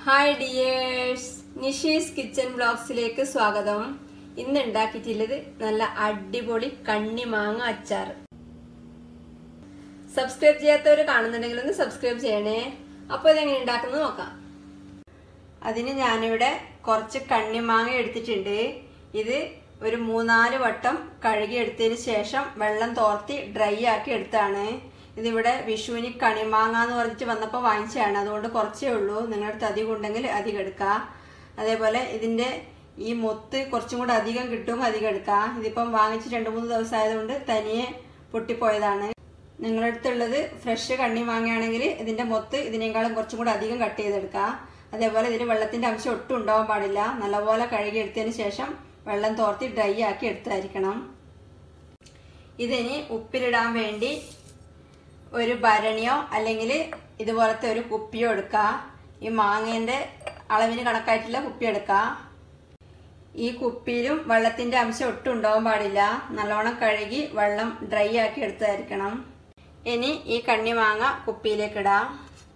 Hi dears Nishi's kitchen ബ്ലോഗ്സിലേക്ക് സ്വാഗതം ഇന്ന് ഉണ്ടാക്കിയിട്ടുള്ളത് നല്ല അടിപൊളി കണ്ണിമാങ്ങ അച്ചാർ സബ്സ്ക്രൈബ് ചെയ്യാത്തവർ കാണുന്നുണ്ടെങ്കിൽ ഒന്ന് സബ്സ്ക്രൈബ് ചെയ്യണേ അപ്പോൾ ഇതെങ്ങനെ ഉണ്ടാക്കുന്നത് നോക്കാം അതിന് ഞാനിവിടെ കുറച്ച് കണ്ണിമാങ്ങ എടുത്തിട്ടുണ്ട് ഇത് ഒരു മൂന്നാല് വട്ടം കഴുകി എടുത്തതിന് ശേഷം വെള്ളം തോർത്തി ഡ്രൈ ആക്കി എടുത്താണ് ഇതിവിടെ വിഷുവിന് കണിമാങ്ങ എന്ന് പറഞ്ഞിട്ട് വന്നപ്പോൾ വാങ്ങിച്ചതാണ് അതുകൊണ്ട് കുറച്ചേ ഉള്ളൂ നിങ്ങളുടെ അടുത്ത് അധികം ഉണ്ടെങ്കിൽ അധികം എടുക്കുക അതേപോലെ ഇതിന്റെ ഈ മൊത്ത് കുറച്ചും കൂടെ അധികം കിട്ടും അധികം എടുക്കുക ഇതിപ്പം വാങ്ങിച്ച് രണ്ട് മൂന്ന് ദിവസം ആയതുകൊണ്ട് തനിയെ പൊട്ടിപ്പോയതാണ് നിങ്ങളുടെ അടുത്തുള്ളത് ഫ്രഷ് കണ്ണി വാങ്ങുകയാണെങ്കിൽ ഇതിന്റെ മൊത്ത് ഇതിനേക്കാളും കുറച്ചും കൂടെ അധികം കട്ട് ചെയ്തെടുക്കുക അതേപോലെ ഇതിൽ വെള്ളത്തിന്റെ അംശം ഒട്ടും ഉണ്ടാവാൻ പാടില്ല നല്ലപോലെ കഴുകി എടുത്തതിന് ശേഷം വെള്ളം തോർത്തി ഡ്രൈ ആക്കി എടുത്തായിരിക്കണം ഇതിനി ഉപ്പിലിടാൻ വേണ്ടി ഒരു ഭരണിയോ അല്ലെങ്കിൽ ഇതുപോലത്തെ ഒരു കുപ്പിയോ എടുക്കുക ഈ മാങ്ങേന്റെ അളവിന് കണക്കായിട്ടുള്ള കുപ്പി എടുക്കുക ഈ കുപ്പിയിലും വെള്ളത്തിന്റെ അംശം ഒട്ടും ഉണ്ടാവാൻ പാടില്ല നല്ലോണം കഴുകി വെള്ളം ഡ്രൈ ആക്കി എടുത്തായിരിക്കണം ഇനി ഈ കണ്ണി മാങ്ങ കുപ്പിയിലേക്ക് ഇടാം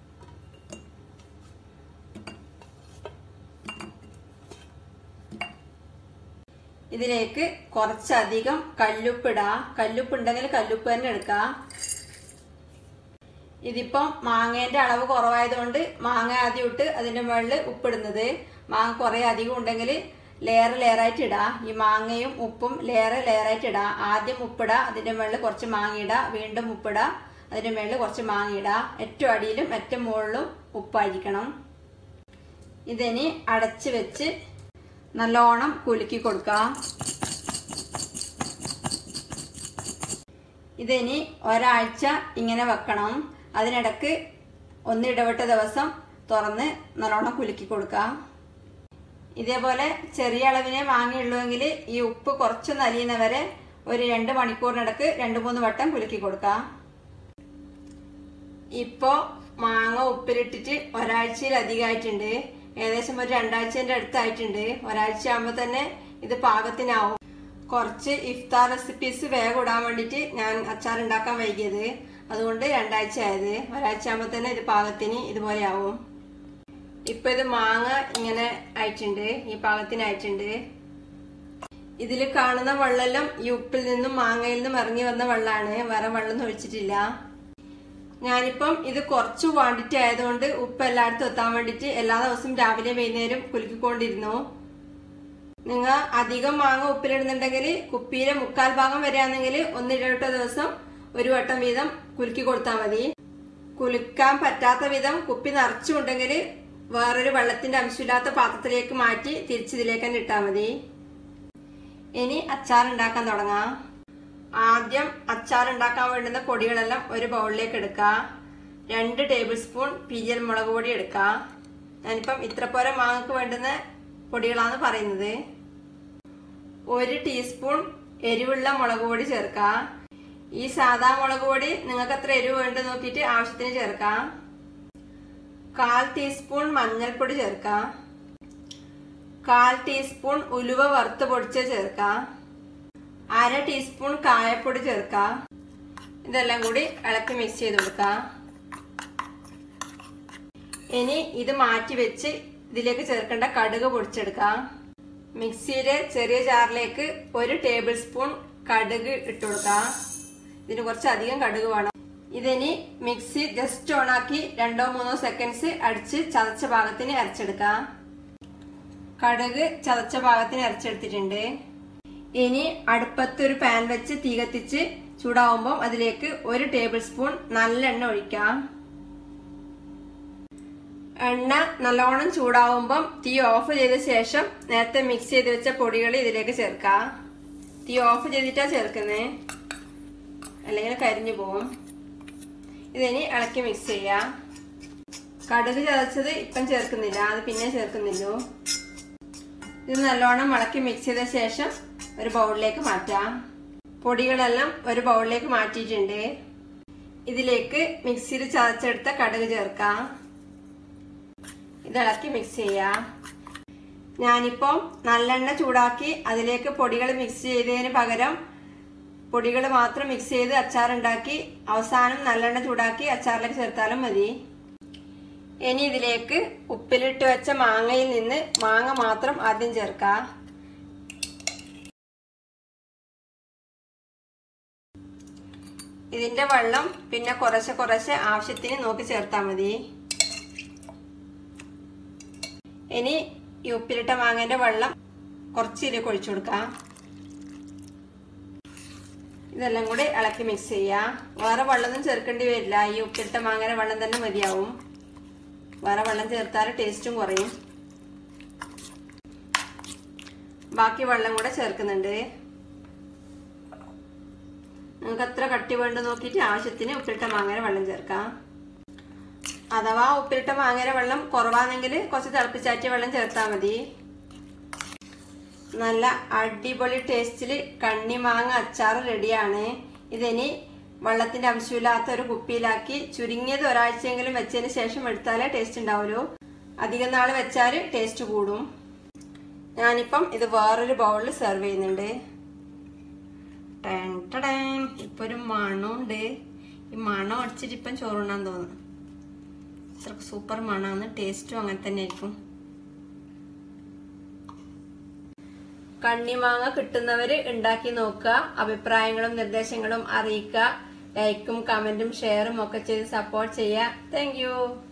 ഇതിലേക്ക് കുറച്ചധികം കല്ലുപ്പ് ഇടാം കല്ലുപ്പ് ഉണ്ടെങ്കിൽ കല്ലുപ്പ് തന്നെ എടുക്കാം ഇതിപ്പം മാങ്ങേന്റെ അളവ് കുറവായതുകൊണ്ട് മാങ്ങ ആദ്യം ഇട്ട് അതിന്റെ മുകളിൽ ഉപ്പിടുന്നത് മാങ്ങ കുറെ അധികം ഉണ്ടെങ്കിൽ ലെയർ ലെയറായിട്ട് ഇടാം ഈ മാങ്ങയും ഉപ്പും ലെയർ ലെയറായിട്ട് ഇടാം ആദ്യം ഉപ്പിടാ അതിന്റെ മുകളിൽ കുറച്ച് മാങ്ങ ഇടാം വീണ്ടും ഉപ്പിടാ അതിന്റെ മുകളിൽ കുറച്ച് മാങ്ങ ഇടാം ഏറ്റവും അടിയിലും ഏറ്റവും മുകളിലും ഉപ്പായിരിക്കണം ഇതിനി അടച്ച് വെച്ച് നല്ലോണം കുലുക്കി കൊടുക്കാം ഇതിനി ഒരാഴ്ച ഇങ്ങനെ വെക്കണം അതിനിടക്ക് ഒന്ന് ഇടവിട്ട ദിവസം തുറന്ന് നല്ലോണം കുലുക്കി കൊടുക്കാം ഇതേപോലെ ചെറിയ അളവിനെ വാങ്ങിയുള്ളൂവെങ്കിൽ ഈ ഉപ്പ് കുറച്ചൊന്ന് അലിയുന്നവരെ ഒരു രണ്ട് മണിക്കൂറിനിടക്ക് രണ്ട് മൂന്ന് വട്ടം കുലുക്കി കൊടുക്കാം ഇപ്പോ മാങ്ങ ഉപ്പിലിട്ടിട്ട് ഒരാഴ്ചയിലധികമായിട്ടുണ്ട് ഏകദേശം ഒരു രണ്ടാഴ്ചന്റെ അടുത്തായിട്ടുണ്ട് ഒരാഴ്ച ആകുമ്പോൾ തന്നെ ഇത് പാകത്തിനാവും കുറച്ച് ഇഫ്താർ റെസിപ്പീസ് വേഗം ഇടാൻ വേണ്ടിയിട്ട് ഞാൻ അച്ചാർ ഉണ്ടാക്കാൻ വൈകിയത് അതുകൊണ്ട് രണ്ടാഴ്ച ആയത് ഒരാഴ്ച ആകുമ്പോൾ തന്നെ ഇത് പാകത്തിന് ഇതുപോലെ ആവും ഇപ്പൊ ഇത് മാങ്ങ ഇങ്ങനെ ആയിട്ടുണ്ട് ഈ പാകത്തിനായിട്ടുണ്ട് ഇതിൽ കാണുന്ന വെള്ളമെല്ലാം ഈ ഉപ്പിൽ നിന്നും മാങ്ങയിൽ നിന്നും ഇറങ്ങി വന്ന വെള്ളമാണ് വേറെ വെള്ളം ഒഴിച്ചിട്ടില്ല ഞാനിപ്പം ഇത് കുറച്ച് ക്വാണ്ടിറ്റി ആയതുകൊണ്ട് ഉപ്പ് എല്ലായിടത്തും എത്താൻ വേണ്ടിയിട്ട് എല്ലാ ദിവസവും രാവിലെ വൈകുന്നേരം കുലുക്കിക്കൊണ്ടിരുന്നു നിങ്ങൾ അധികം മാങ്ങ ഉപ്പിലിടുന്നുണ്ടെങ്കിൽ കുപ്പിയിലെ മുക്കാൽ ഭാഗം വരികയാണെങ്കിൽ ഒന്നിടവിട്ട ദിവസം ഒരു വട്ടം വീതം കുലുക്കി കൊടുത്താൽ മതി കുലുക്കാൻ പറ്റാത്ത വിധം കുപ്പി നിറച്ചുണ്ടെങ്കിൽ വേറൊരു വെള്ളത്തിന്റെ അംശമില്ലാത്ത പാത്രത്തിലേക്ക് മാറ്റി തിരിച്ചിതിലേക്ക് തന്നെ ഇട്ടാൽ മതി ഇനി അച്ചാർ ഉണ്ടാക്കാൻ തുടങ്ങാം ആദ്യം അച്ചാർ ഉണ്ടാക്കാൻ വേണ്ടുന്ന പൊടികളെല്ലാം ഒരു ബൗളിലേക്ക് എടുക്കുക രണ്ട് ടേബിൾ സ്പൂൺ പിരിയൽ മുളക് പൊടി എടുക്കുക ഞാനിപ്പം ഇത്ര പോരെ മാങ്ങക്ക് വേണ്ടുന്ന പൊടികളാണ് പറയുന്നത് ഒരു ടീസ്പൂൺ എരിവുള്ള മുളക് പൊടി ചേർക്കുക ഈ സാധാ മുളക് പൊടി നിങ്ങൾക്ക് എത്ര എരിവ് വേണ്ടത് നോക്കിയിട്ട് ആവശ്യത്തിന് ചേർക്കാം കാൽ ടീസ്പൂൺ മഞ്ഞൾപ്പൊടി ചേർക്കാം കാൽ ടീസ്പൂൺ ഉലുവ വറുത്ത് പൊടിച്ച് ചേർക്കാം അര ടീസ്പൂൺ കായപ്പൊടി ചേർക്കാം ഇതെല്ലാം കൂടി ഇളക്കി മിക്സ് ചെയ്ത് കൊടുക്കാം ഇനി ഇത് മാറ്റി വെച്ച് ഇതിലേക്ക് ചേർക്കേണ്ട കടുക് പൊടിച്ചെടുക്കാം മിക്സിയിലെ ചെറിയ ജാറിലേക്ക് ഒരു ടേബിൾ സ്പൂൺ കടുക് ഇട്ട് കൊടുക്കാം ഇതിന് കുറച്ച് അധികം കടുക് വേണം ഇതിനി മിക്സി ജസ്റ്റ് ഓണാക്കി രണ്ടോ മൂന്നോ സെക്കൻഡ്സ് അടിച്ച് ചതച്ച ഭാഗത്തിന് അരച്ചെടുക്കാം കടുക് ചതച്ച ഭാഗത്തിന് അരച്ചെടുത്തിട്ടുണ്ട് ഇനി അടുപ്പത്ത് ഒരു പാൻ വെച്ച് തീ കത്തിച്ച് ചൂടാവുമ്പോൾ അതിലേക്ക് ഒരു ടേബിൾ സ്പൂൺ നല്ലെണ്ണ ഒഴിക്കാം എണ്ണ നല്ലോണം ചൂടാവുമ്പം തീ ഓഫ് ചെയ്ത ശേഷം നേരത്തെ മിക്സ് ചെയ്ത് വെച്ച പൊടികൾ ഇതിലേക്ക് ചേർക്കാം തീ ഓഫ് ചെയ്തിട്ടാ ചേർക്കുന്നേ അല്ലെങ്കിൽ കരിഞ്ഞു പോവും ഇതിനി ഇളക്കി മിക്സ് ചെയ്യാം കടുക് ചതച്ചത് ഇപ്പം ചേർക്കുന്നില്ല അത് പിന്നെ ചേർക്കുന്നില്ലു ഇത് നല്ലോണം ഇളക്കി മിക്സ് ചെയ്ത ശേഷം ഒരു ബൗളിലേക്ക് മാറ്റാം പൊടികളെല്ലാം ഒരു ബൗളിലേക്ക് മാറ്റിയിട്ടുണ്ട് ഇതിലേക്ക് മിക്സിയിൽ ചതച്ചെടുത്ത കടുക് ചേർക്കാം ഇത് ഇളക്കി മിക്സ് ചെയ്യാം ഞാനിപ്പം നല്ലെണ്ണ ചൂടാക്കി അതിലേക്ക് പൊടികൾ മിക്സ് ചെയ്തതിന് പകരം പൊടികൾ മാത്രം മിക്സ് ചെയ്ത് അച്ചാർ ഉണ്ടാക്കി അവസാനം നല്ലെണ്ണ ചൂടാക്കി അച്ചാറിലേക്ക് ചേർത്താലും മതി ഇനി ഇതിലേക്ക് ഉപ്പിലിട്ട് വെച്ച മാങ്ങയിൽ നിന്ന് മാങ്ങ മാത്രം ആദ്യം ചേർക്കാം ഇതിന്റെ വെള്ളം പിന്നെ കുറച്ച് കുറച്ച് ആവശ്യത്തിന് നോക്കി ചേർത്താൽ മതി ഇനി ഈ ഉപ്പിലിട്ട മാങ്ങേന്റെ വെള്ളം കുറച്ച് ഇതിലേക്ക് ഒഴിച്ചു കൊടുക്കാം ഇതെല്ലാം കൂടി ഇളക്കി മിക്സ് ചെയ്യാം വേറെ വെള്ളമൊന്നും ചേർക്കേണ്ടി വരില്ല ഈ ഉപ്പിലിട്ട മാങ്ങയുടെ വെള്ളം തന്നെ മതിയാവും വേറെ വെള്ളം ചേർത്താൽ ടേസ്റ്റും കുറയും ബാക്കി വെള്ളം കൂടെ ചേർക്കുന്നുണ്ട് നിങ്ങൾക്ക് എത്ര കട്ടി വേണ്ട നോക്കിയിട്ട് ആവശ്യത്തിന് ഉപ്പിലിട്ട മാങ്ങയുടെ വെള്ളം ചേർക്കാം അഥവാ ഉപ്പിലിട്ട മാങ്ങയുടെ വെള്ളം കുറവാണെങ്കിൽ കുറച്ച് തിളപ്പിച്ചാറ്റിയ വെള്ളം ചേർത്താൽ മതി നല്ല അടിപൊളി ടേസ്റ്റിൽ കണ്ണിമാങ്ങ അച്ചാർ റെഡിയാണ് ഇതിനി വെള്ളത്തിന്റെ അംശമില്ലാത്ത ഒരു കുപ്പിയിലാക്കി ചുരുങ്ങിയത് ഒരാഴ്ചയെങ്കിലും വെച്ചതിന് ശേഷം എടുത്താലേ ടേസ്റ്റ് ഉണ്ടാവുള്ളൂ അധികം നാൾ വെച്ചാൽ ടേസ്റ്റ് കൂടും ഞാനിപ്പം ഇത് വേറൊരു ബൗളിൽ സെർവ് ചെയ്യുന്നുണ്ട് ടേൻ ടടേൻ. ഇപ്പൊ ഒരു മണമുണ്ട് ഈ മണം അടിച്ചിട്ട് ഇപ്പം ചോറുണ്ണാൻ തോന്നുന്നു ഇത്ര സൂപ്പർ മണമാണ് ടേസ്റ്റും അങ്ങനെ തന്നെ ആയിരിക്കും കണ്ണിമാങ്ങ കിട്ടുന്നവര് ഉണ്ടാക്കി നോക്കുക അഭിപ്രായങ്ങളും നിർദ്ദേശങ്ങളും അറിയിക്കുക ലൈക്കും കമന്റും ഷെയറും ഒക്കെ ചെയ്ത് സപ്പോർട്ട് ചെയ്യുക താങ്ക്